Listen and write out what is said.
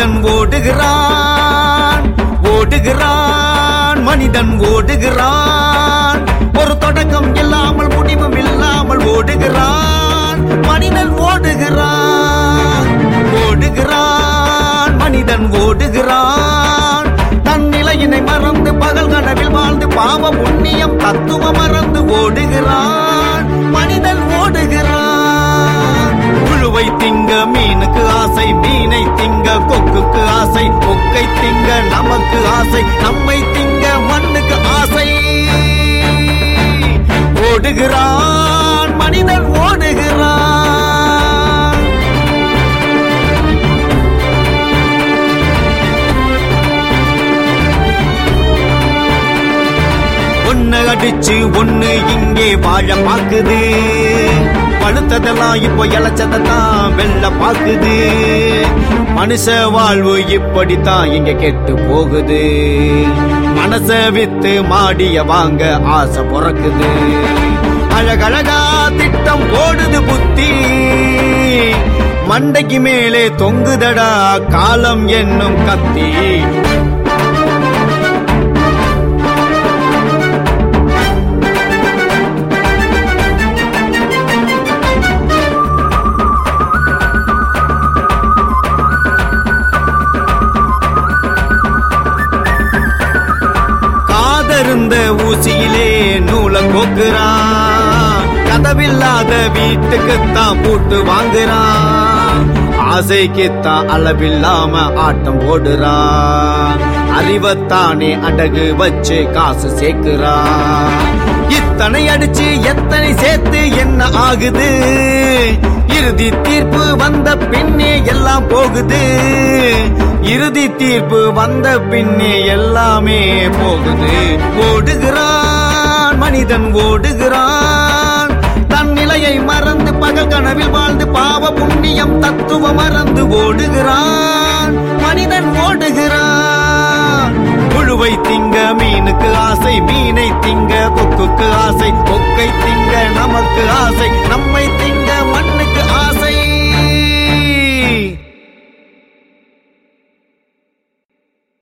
மனிதன் ஓடுகிறான் ஓடுகிறான் மனிதன் ஓடுகிறான் ஒரு தொடக்கம் இல்லாமல் முடிவும் இல்லாமல் ஓடுகிறான் மனிதன் ஓடுகிறான் ஓடுகிறான் மனிதன் ஓடுகிறான் தன் நிலையினை மறந்து பகல் கனவில் வாழ்ந்து பாவ புண்ணியம் தத்துவம் மறந்து ஓடுகிறான் மனிதன் ஓடுகிறான் புழுவை திங்க மீனுக்கு ஆசை மீனை திங்க கொக்குக்கு ஆசை கொக்கை திங்க நமக்கு ஆசை நம்மை திங்க மண்ணுக்கு ஆசை ஓடுகிறான் மனிதன் ஓடுகிறான் ஒன்னு அடிச்சு ஒண்ணு இங்கே வாழ பாக்குது பழுத்ததெல்லாம் இப்போ இழைச்சதான் வெள்ள பாக்குது மனுஷ வாழ்வு இப்படித்தான் இங்க கெட்டு போகுது மனச வித்து மாடிய வாங்க ஆசை பிறக்குது அழகழகா திட்டம் ஓடுது புத்தி மண்டைக்கு மேலே தொங்குதடா காலம் என்னும் கத்தி காதருந்த ஊசியிலே நூலை கோக்குறான் கதவில்லாத வீட்டுக்குத்தான் பூட்டு வாங்குறான் ஆசைக்குத்தான் அளவில்லாம ஆட்டம் போடுறான் அறிவத்தானே அடகு வச்சு காசு சேர்க்கிறான் இத்தனை அடிச்சு எத்தனை சேர்த்து என்ன ஆகுது இறுதி தீர்ப்பு வந்த பின்னே எல்லாம் போகுது இறுதி தீர்ப்பு வந்த பின்னே எல்லாமே போகுது ஓடுகிறான் மனிதன் ஓடுகிறான் தன் நிலையை மறந்து பகல் கனவில் வாழ்ந்து பாவ புண்ணியம் தத்துவம் மறந்து ஓடுகிறான்